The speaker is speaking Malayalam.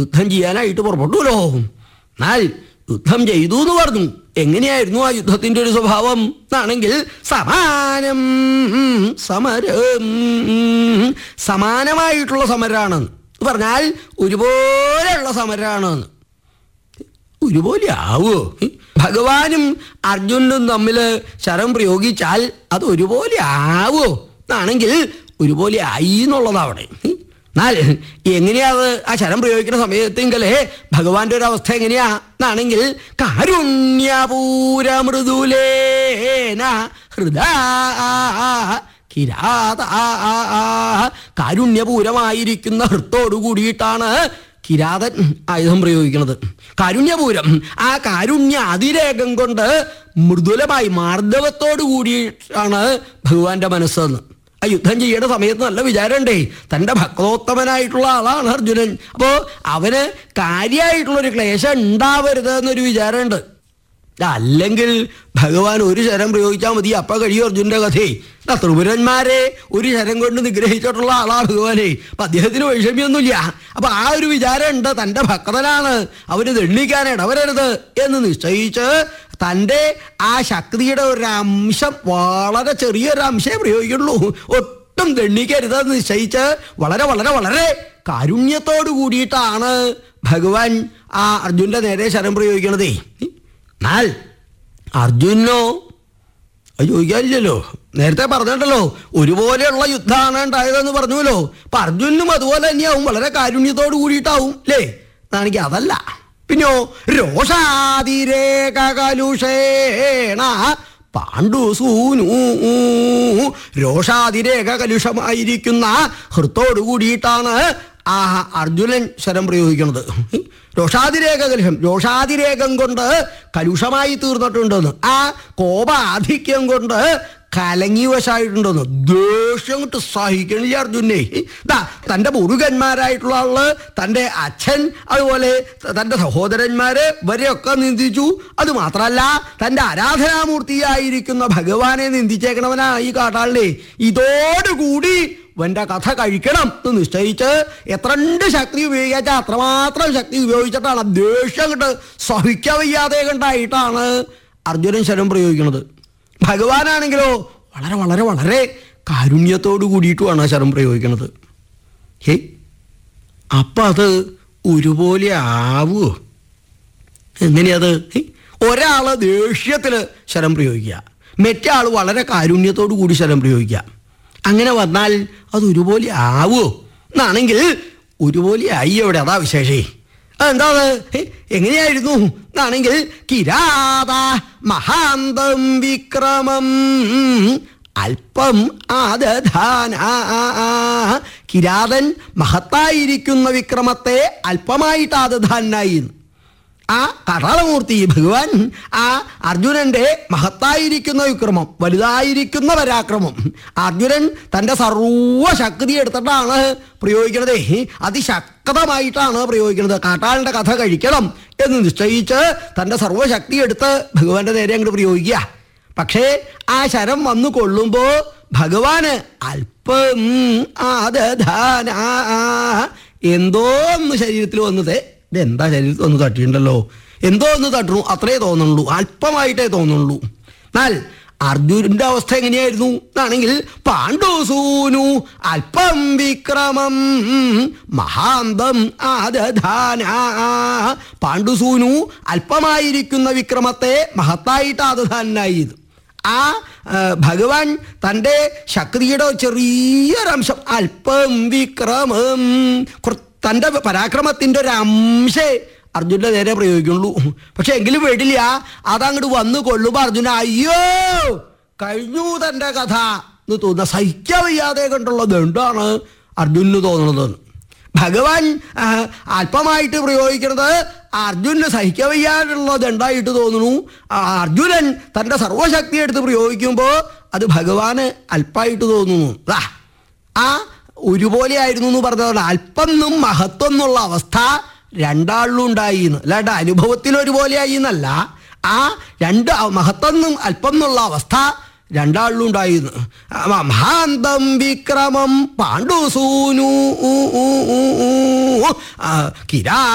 യുദ്ധം ചെയ്യാനായിട്ട് പുറപ്പെട്ടുല്ലോ എന്നാൽ യുദ്ധം ചെയ്തു എന്ന് പറഞ്ഞു എങ്ങനെയായിരുന്നു ആ യുദ്ധത്തിന്റെ ഒരു സ്വഭാവം എന്നാണെങ്കിൽ സമാനം സമരം സമാനമായിട്ടുള്ള സമരാണ് പറഞ്ഞാൽ ഒരുപോലെയുള്ള സമരാണ് ഒരുപോലെ ആവോ ഭഗവാനും അർജുനും തമ്മിൽ ശരം പ്രയോഗിച്ചാൽ അത് ഒരുപോലെ ആവോ എന്നാണെങ്കിൽ ഒരുപോലെ ആയി എന്നുള്ളതാവണേ എന്നാൽ എങ്ങനെയാ അത് ആ ശരം പ്രയോഗിക്കുന്ന സമയത്തെങ്കിലേ ഭഗവാന്റെ ഒരു അവസ്ഥ എങ്ങനെയാ എന്നാണെങ്കിൽ കാരുണ്യപൂര മൃദുലേന ഹൃദാ കിരാത കാരുണ്യപൂരമായിരിക്കുന്ന ഹൃത്തോടു കൂടിയിട്ടാണ് കിരാതൻ ആയുധം പ്രയോഗിക്കുന്നത് കാരുണ്യപൂരം ആ കാരുണ്യ അതിരേകം കൊണ്ട് മൃദുലമായി മാർദ്ദവത്തോടു കൂടിയിട്ടാണ് ഭഗവാന്റെ മനസ്സെന്ന് ആ യുദ്ധം ചെയ്യേണ്ട സമയത്ത് നല്ല വിചാരമുണ്ടേ തൻ്റെ ഭക്തോത്തമനായിട്ടുള്ള ആളാണ് അർജുനൻ അപ്പോൾ അവന് കാര്യമായിട്ടുള്ളൊരു ക്ലേശം ഉണ്ടാവരുത് എന്നൊരു വിചാരമുണ്ട് അല്ലെങ്കിൽ ഭഗവാൻ ഒരു ശരം പ്രയോഗിച്ചാൽ മതി അപ്പ കഴിയും അർജുൻ്റെ കഥയെ ആ ത്രിപുരന്മാരെ ഒരു ശരം കൊണ്ട് നിഗ്രഹിച്ചിട്ടുള്ള ആളാ ഭഗവാനെ അപ്പൊ അദ്ദേഹത്തിന് വൈഷമ്യൊന്നുമില്ല അപ്പൊ ആ ഒരു വിചാരം ഉണ്ട് തൻ്റെ ഭക്തനാണ് അവന് ദണ്ഡിക്കാൻ ഇടവരരുത് എന്ന് നിശ്ചയിച്ച് തൻ്റെ ആ ശക്തിയുടെ ഒരു അംശം വളരെ ചെറിയൊരു അംശമേ പ്രയോഗിക്കുള്ളൂ ഒട്ടും ദണ്ഡിക്കരുതെന്ന് നിശ്ചയിച്ച് വളരെ വളരെ വളരെ കാരുണ്യത്തോടു കൂടിയിട്ടാണ് ഭഗവാൻ ആ അർജുൻ്റെ നേരെ ശരം പ്രയോഗിക്കണതേ എന്നാൽ അർജുനോ അത് ചോദിക്കാനില്ലല്ലോ നേരത്തെ പറഞ്ഞിട്ടല്ലോ ഒരുപോലെയുള്ള യുദ്ധമാണ് ഉണ്ടായതെന്ന് പറഞ്ഞുവല്ലോ അപ്പൊ അർജുനും അതുപോലെ തന്നെയാവും വളരെ കാരുണ്യത്തോട് കൂടിയിട്ടാവും അല്ലേ എന്നാണെങ്കിൽ അതല്ല പിന്നെയോ രോഷാതിരേക കലുഷേണ പാണ്ഡുസൂനു രോഷാതിരേക കലുഷമായിരിക്കുന്ന ഹൃത്തോടു കൂടിയിട്ടാണ് ആ അർജുനൻ ശരം പ്രയോഗിക്കുന്നത് രോഷാതിരേഖ കലുഷം രോഷാതിരേഖം കൊണ്ട് കലുഷമായി തീർന്നിട്ടുണ്ടെന്ന് ആ കോപാധിക്യം കൊണ്ട് കലങ്ങി വശായിട്ടുണ്ടെന്ന് ദേഷ്യം കൊണ്ട് സഹിക്കണില്ല അർജുനെ ദാ തൻ്റെ മുരുകന്മാരായിട്ടുള്ള ആള് തൻ്റെ അച്ഛൻ അതുപോലെ തൻ്റെ സഹോദരന്മാര് ഇവരെയൊക്കെ നിന്ദിച്ചു അത് മാത്രമല്ല തൻ്റെ ആരാധനാമൂർത്തിയായിരിക്കുന്ന ഭഗവാനെ നിന്ദിച്ചേക്കണവനാ ഈ കാട്ടാളിനെ ഇതോടുകൂടി ഇവന്റെ കഥ കഴിക്കണം എന്ന് നിശ്ചയിച്ച് എത്രണ്ട് ശക്തി ഉപയോഗിച്ചാൽ അത്രമാത്രം ശക്തി ഉപയോഗിച്ചിട്ടാണ് ദേഷ്യം കണ്ട് സഹിക്കാൻ വയ്യാതെ കണ്ടായിട്ടാണ് അർജുനൻ ശരം പ്രയോഗിക്കുന്നത് ഭഗവാനാണെങ്കിലോ വളരെ വളരെ വളരെ കാരുണ്യത്തോടു കൂടിയിട്ടുമാണ് ആ ശരം പ്രയോഗിക്കുന്നത് ഹേ അപ്പം അത് ഒരുപോലെ ആവുമോ എങ്ങനെയത് ഒരാൾ ദേഷ്യത്തിൽ ശരം പ്രയോഗിക്കുക മറ്റേ ആൾ വളരെ കാരുണ്യത്തോടു കൂടി ശരം പ്രയോഗിക്കുക അങ്ങനെ വന്നാൽ അത് ഒരുപോലെ ആവുമോ എന്നാണെങ്കിൽ ഒരുപോലെ ആയി അവിടെ അതാ വിശേഷേ അതെന്താ അത് ഹേ, എങ്ങനെയായിരുന്നു എന്നാണെങ്കിൽ കിരാത മഹാന്തം വിക്രമം അല്പം ആദധാന കിരാതൻ മഹത്തായിരിക്കുന്ന വിക്രമത്തെ അല്പമായിട്ട് ആദധാനായി ആ കടാളമൂർത്തി ഭഗവാൻ ആ അർജുനന്റെ മഹത്തായിരിക്കുന്ന വിക്രമം വലുതായിരിക്കുന്ന പരാക്രമം അർജുനൻ തൻ്റെ സർവശക്തി എടുത്തിട്ടാണ് പ്രയോഗിക്കുന്നത് അതിശക്തമായിട്ടാണ് പ്രയോഗിക്കുന്നത് കാട്ടാളിൻ്റെ കഥ കഴിക്കണം എന്ന് നിശ്ചയിച്ച് തൻ്റെ സർവശക്തി എടുത്ത് ഭഗവാന്റെ നേരെ അങ്ങോട്ട് പ്രയോഗിക്കുക പക്ഷേ ആ ശരം വന്നു കൊള്ളുമ്പോൾ ഭഗവാന് അല്പം ആദധാന എന്തോ ഒന്ന് ശരീരത്തിൽ വന്നത് ഇതെന്താ ശരീരത്തിൽ ഒന്ന് തട്ടിയിട്ടുണ്ടല്ലോ എന്തോ ഒന്ന് തട്ടണു അത്രേ തോന്നുള്ളൂ അല്പമായിട്ടേ തോന്നുള്ളൂ എന്നാൽ അർജുനന്റെ അവസ്ഥ എങ്ങനെയായിരുന്നു എന്നാണെങ്കിൽ പാണ്ഡുസൂനു അല്പം വിക്രമം മഹാന്തം ആദധാന പാണ്ഡുസൂനു അല്പമായിരിക്കുന്ന വിക്രമത്തെ മഹത്തായിട്ട് ആദധാനായി ആ ആ, ഭഗവാൻ തൻ്റെ ശക്തിയുടെ ചെറിയൊരംശം അല്പം വിക്രമം കുറ- തൻ്റെ പരാക്രമത്തിൻ്റെ ഒരു അംശേ അർജുൻ്റെ നേരെ പ്രയോഗിക്കുള്ളൂ പക്ഷെ എങ്കിലും വേണ്ടില്ല അതങ്ങോട്ട് വന്നു കൊള്ളുമ്പോൾ അർജുന അയ്യോ കഴിഞ്ഞു തൻ്റെ കഥ എന്ന് തോന്നുന്ന സഹിക്കാൻ വയ്യാതെ കണ്ടുള്ളത് എന്താണ് അർജുനന് തോന്നുന്നത് ഭഗവാൻ ആ, അല്പമായിട്ട് പ്രയോഗിക്കുന്നത് അർജുനന് സഹിക്കാൻ വയ്യാതുള്ളത് ഉണ്ടായിട്ട് തോന്നുന്നു ആ, അർജുനൻ തൻ്റെ സർവശക്തി എടുത്ത് പ്രയോഗിക്കുമ്പോൾ അത് ഭഗവാന് അല്പമായിട്ട് തോന്നുന്നു ദാ, ആ ഒരുപോലെ ആയിരുന്നു എന്ന് പറഞ്ഞതുകൊണ്ട് അല്പം എന്നും മഹത്വം എന്നുള്ള അവസ്ഥ രണ്ടാളിലും ഉണ്ടായി എന്ന് അല്ലാണ്ട് അനുഭവത്തിൽ ഒരുപോലെ ആയി എന്നല്ല ആ രണ്ട് മഹത്വം എന്നും അല്പം എന്നുള്ള അവസ്ഥ രണ്ടാളിലും ഉണ്ടായിരുന്നു മഹാന്തം വിക്രമം പാണ്ഡുസൂനു കിരാ